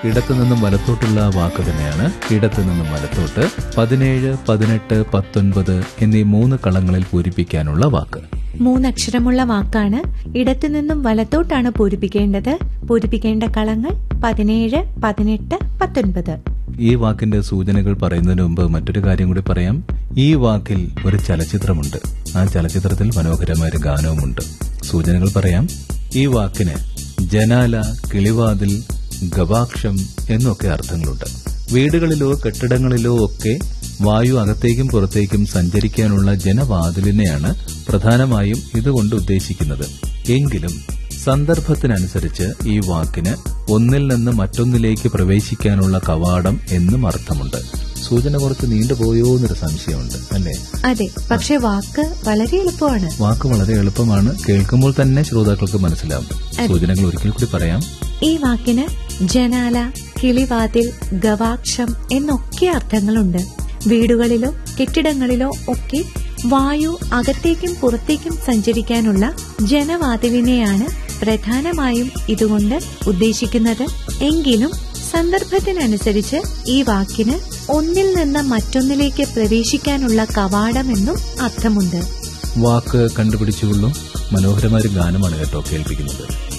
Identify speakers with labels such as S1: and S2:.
S1: ഇടത്തു നിന്നും വലത്തോട്ടുള്ള വാക്ക് തന്നെയാണ് ഇടത്തു നിന്നും വലത്തോട്ട് പതിനേഴ് പതിനെട്ട് പത്തൊൻപത് എന്നീ മൂന്ന് കളങ്ങളിൽ പൂരിപ്പിക്കാനുള്ള വാക്ക്
S2: മൂന്നക്ഷരമുള്ള വാക്കാണ് ഇടത്തു നിന്നും വലത്തോട്ടാണ് പൂരിപ്പിക്കേണ്ടത് പൂരിപ്പിക്കേണ്ട കളങ്ങൾ പതിനേഴ് പതിനെട്ട് പത്തൊൻപത്
S1: ഈ വാക്കിന്റെ സൂചനകൾ പറയുന്നതിന് മുമ്പ് മറ്റൊരു കാര്യം കൂടി പറയാം ഈ വാക്കിൽ ഒരു ചലച്ചിത്രമുണ്ട് ആ ചലച്ചിത്രത്തിൽ മനോഹരമായ ഒരു ഗാനവുമുണ്ട് സൂചനകൾ പറയാം ഈ വാക്കിന് ജനാല കിളിവാതിൽ ഗവാക്ഷം എന്നൊക്കെ അർത്ഥങ്ങളുണ്ട് വീടുകളിലോ കെട്ടിടങ്ങളിലോ ഒക്കെ വായു അകത്തേക്കും പുറത്തേക്കും സഞ്ചരിക്കാനുള്ള ജനവാതിലിനെയാണ് പ്രധാനമായും ഇതുകൊണ്ട് ഉദ്ദേശിക്കുന്നത് എങ്കിലും സന്ദർഭത്തിനനുസരിച്ച് ഈ വാക്കിന് ഒന്നിൽ നിന്ന് മറ്റൊന്നിലേക്ക് പ്രവേശിക്കാനുള്ള കവാടം എന്നും അർത്ഥമുണ്ട് സൂചന കുറച്ച് നീണ്ടുപോയോ എന്നൊരു സംശയമുണ്ട് അല്ലേ
S2: അതെ പക്ഷെ വാക്ക് വളരെ എളുപ്പമാണ്
S1: വാക്ക് വളരെ എളുപ്പമാണ് കേൾക്കുമ്പോൾ തന്നെ ശ്രോതാക്കൾക്ക് മനസ്സിലാവും സൂചനകൾ ഒരിക്കൽ കൂടി പറയാം
S2: ഈ വാക്കിന് ജനാല കിളിവാതിൽ ഗവാക്ഷം എന്നൊക്കെ അർത്ഥങ്ങളുണ്ട് വീടുകളിലോ കെട്ടിടങ്ങളിലോ ഒക്കെ വായു അകത്തേക്കും പുറത്തേക്കും സഞ്ചരിക്കാനുള്ള ജനവാതിലിനെയാണ് പ്രധാനമായും ഇതുകൊണ്ട് ഉദ്ദേശിക്കുന്നത് എങ്കിലും സന്ദർഭത്തിനനുസരിച്ച് ഈ വാക്കിന് ഒന്നിൽ നിന്ന് മറ്റൊന്നിലേക്ക് പ്രവേശിക്കാനുള്ള കവാടമെന്നും അർത്ഥമുണ്ട്
S1: വാക്ക് കണ്ടുപിടിച്ചുകൊള്ളും മനോഹരമായ ഒരു ഗാനമാണ് കേട്ടോ കേൾപ്പിക്കുന്നത്